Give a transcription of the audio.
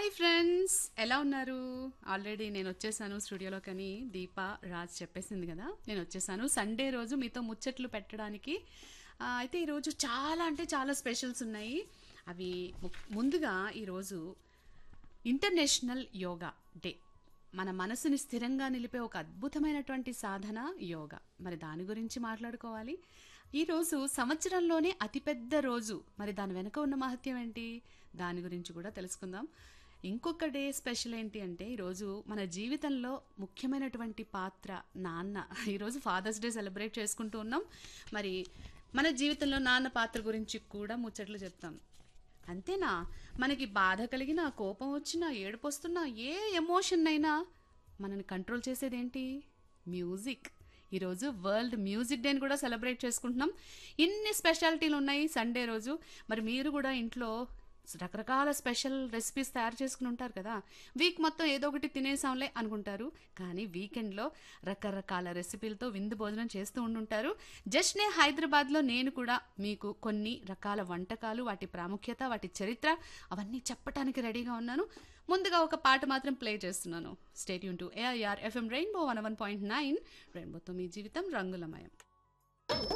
hi friends ఎలా ఉన్నారు already నేను వచ్చేసాను స్టూడియోలో కానీ దీప రాజ్ చెప్పేసింది కదా నేను వచ్చేసాను సండే రోజు మీతో ముచ్చట్లు పెట్టడానికి ఆ, అయితే ఈరోజు చాలా అంటే చాలా స్పెషల్స్ ఉన్నాయి అవి ము- ముందుగా ఈరోజు ఇంటర్నేషనల్ యోగా డే మన మనసుని స్థిరంగా నిలిపే ఒక అద్భుతమైనటువంటి సాధన యోగా మరి దాని గురించి మాట్లాడుకోవాలి ఈరోజు సంవత్సరంలోనే అతిపెద్ద రోజు మరి దాని వెనుక ఉన్న మహత్యం ఏంటి దాని గురించి కూడా తెలుసుకుందాం ఇంకొక డే స్పెషల్ ఏంటి అంటే ఈరోజు మన జీవితంలో ముఖ్యమైనటువంటి పాత్ర నాన్న ఈరోజు ఫాదర్స్ డే సెలబ్రేట్ చేసుకుంటూ ఉన్నాం మరి మన జీవితంలో నాన్న పాత్ర గురించి కూడా ముచ్చట్లు చెప్తాం అంతేనా మనకి బాధ కలిగినా కోపం వచ్చినా ఏడుపు వస్తున్నా ఏ ఎమోషన్ అయినా మనని కంట్రోల్ చేసేదేంటి మ్యూజిక్ ఈరోజు వరల్డ్ మ్యూజిక్ డేని కూడా సెలబ్రేట్ చేసుకుంటున్నాం ఇన్ని స్పెషాలిటీలు ఉన్నాయి సండే రోజు మరి మీరు కూడా ఇంట్లో రకరకాల స్పెషల్ రెసిపీస్ తయారు చేసుకుని ఉంటారు కదా వీక్ మొత్తం ఏదో ఒకటి తినేసాంలే అనుకుంటారు కానీ వీకెండ్లో రకరకాల రెసిపీలతో విందు భోజనం చేస్తూ ఉండుంటారు జస్ట్నే హైదరాబాద్లో నేను కూడా మీకు కొన్ని రకాల వంటకాలు వాటి ప్రాముఖ్యత వాటి చరిత్ర అవన్నీ చెప్పడానికి రెడీగా ఉన్నాను ముందుగా ఒక పాట మాత్రం ప్లే చేస్తున్నాను స్టేట్ యూన్ to AIR FM rainbow one one point nine రెయిన్బోతో మీ జీవితం రంగులమయం